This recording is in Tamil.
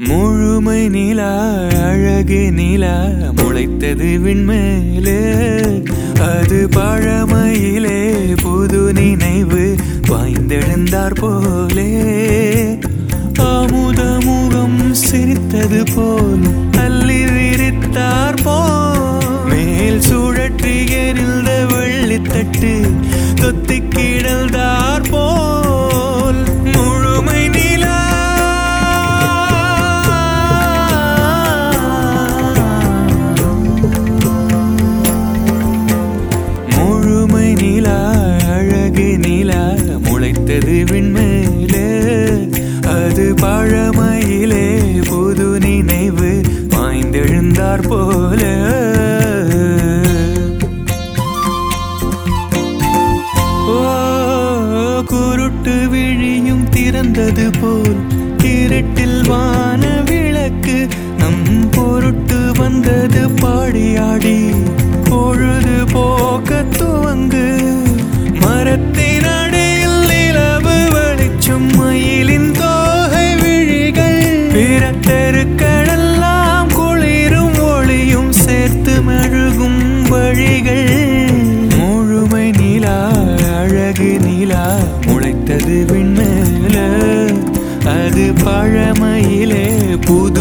முழுமை நிலா அழகு நிலா முளைத்தது விண்மேலே அது பழமையிலே புது நினைவு வாய்ந்தெழுந்தார் போலே அமுத முகம் சிரித்தது போல் அள்ளி விரித்தார் போல் மேல் சுழற்றி எரிந்த வெள்ளித்தட்டு தொத்தி கிடந்தார் போல் முழுமை நிலா முழுமை நிலா அழகு நிலா முளைத்தது விண்மேலே அது பழமையிலே புது நினைவு மாய்ந்தெழுந்தார் போல ஓ குருட்டு விழியும் திறந்தது போல் இருட்டில் வான விளக்கு நம் பொருட்டு வந்தது பாடியாடி பொழுது போக்க துவங்கு மரத்தின் அடியில் நிலவு வெளிச்சம் மயிலின் தோகை விழிகள் பிற தெருக்களெல்லாம் குளிரும் ஒளியும் சேர்த்து மெழுகும் வழிகள் முழுமை நிலா அழகு நிலா முளைத்தது விண்மேல அது பழமையிலே புது